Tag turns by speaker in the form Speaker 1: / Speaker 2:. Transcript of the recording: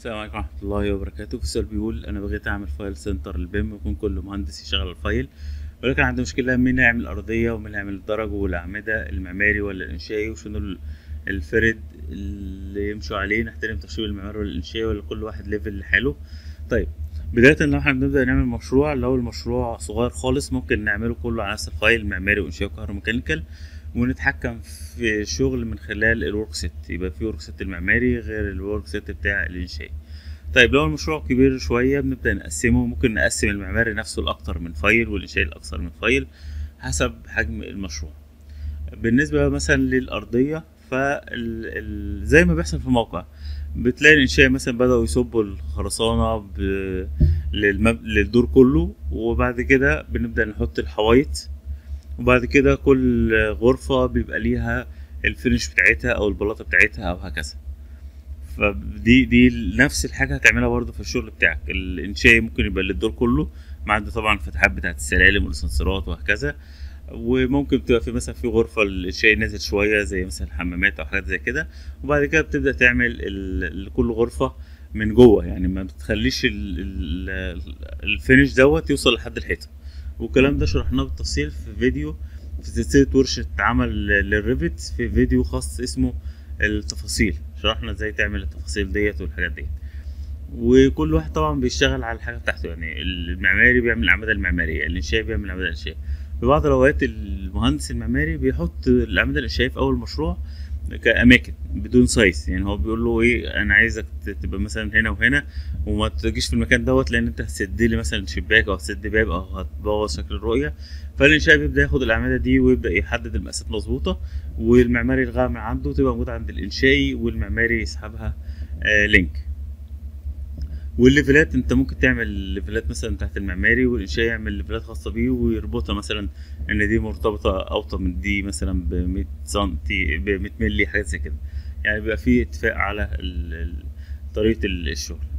Speaker 1: السلام عليكم ورحمة الله وبركاته في السؤال بيقول أنا بغيت أعمل فايل سنتر للبيم ويكون كل مهندس يشغل على الفايل ولكن عندي مشكلة مين يعمل الأرضية ومين يعمل الدرج والأعمدة المعماري ولا الإنشائي وشنو ال- الفرد اللي يمشوا عليه نحترم تشغيل المعماري ولا الإنشائي ولا كل واحد ليفل لحاله طيب بداية لو احنا بنبدأ نعمل مشروع لو المشروع صغير خالص ممكن نعمله كله على نفس الفايل معماري وإنشائي وكهروميكانيكال ونتحكم في الشغل من خلال الورك سيت يبقى في ورك سيت المعماري غير الورك سيت بتاع الإنشائي طيب لو المشروع كبير شوية بنبدأ نقسمه ممكن نقسم المعماري نفسه لأكتر من فايل والإنشائي لأكثر من فايل حسب حجم المشروع بالنسبة مثلا للأرضية فال... زي ما بيحصل في الموقع بتلاقي الإنشائي مثلا بدأوا يصبوا الخرسانة ب... للمب... للدور كله وبعد كده بنبدأ نحط الحوايط وبعد كده كل غرفة بيبقى ليها الفينش بتاعتها أو البلاطة بتاعتها أو هكذا فدي دي نفس الحاجة هتعملها برضه في الشغل بتاعك الإنشائي ممكن يبقى للدور كله ما عدا طبعا الفتحات بتاعت السلالم والأسانسيرات وهكذا وممكن تبقى في مثلا في غرفة الشاي نازل شوية زي مثلا الحمامات أو حاجات زي كده وبعد كده بتبدأ تعمل ال- لكل غرفة من جوه يعني ما بتخليش ال- ال- الفينش دوت يوصل لحد الحيطة والكلام ده شرحناه بالتفصيل في فيديو في سلسلة ورشة عمل للريفت في فيديو خاص اسمه التفاصيل شرحنا ازاي تعمل التفاصيل ديت والحاجات ديت وكل واحد طبعا بيشتغل على الحاجة بتاعته يعني المعماري بيعمل الأعمدة المعمارية الإنشائي بيعمل الأعمدة الإنشائية في بعض الأوقات المهندس المعماري بيحط الأعمدة الإنشائية في أول مشروع كأماكن بدون سايز يعني هو بيقول له إيه أنا عايزك تبقى مثلا هنا وهنا وما تجيش في المكان دوت لأن أنت هتسد لي مثلا شباك أو هتسد باب أو هتبوظ شكل الرؤية فالإنشائي بيبدأ ياخد الأعمدة دي ويبدأ يحدد المقاسات مظبوطة والمعماري يلغاها من عنده تبقى موجودة عند الإنشائي والمعماري يسحبها آه لينك والليفلات انت ممكن تعمل ليفلات مثلا تحت المعماري والانشائي يعمل ليفلات خاصه بيه ويربطها مثلا ان دي مرتبطه اوطى من دي مثلا ب 100 سم ب 100 مللي حاجات زي كده يعني بيبقى في اتفاق على ال- ال- طريقه الشغل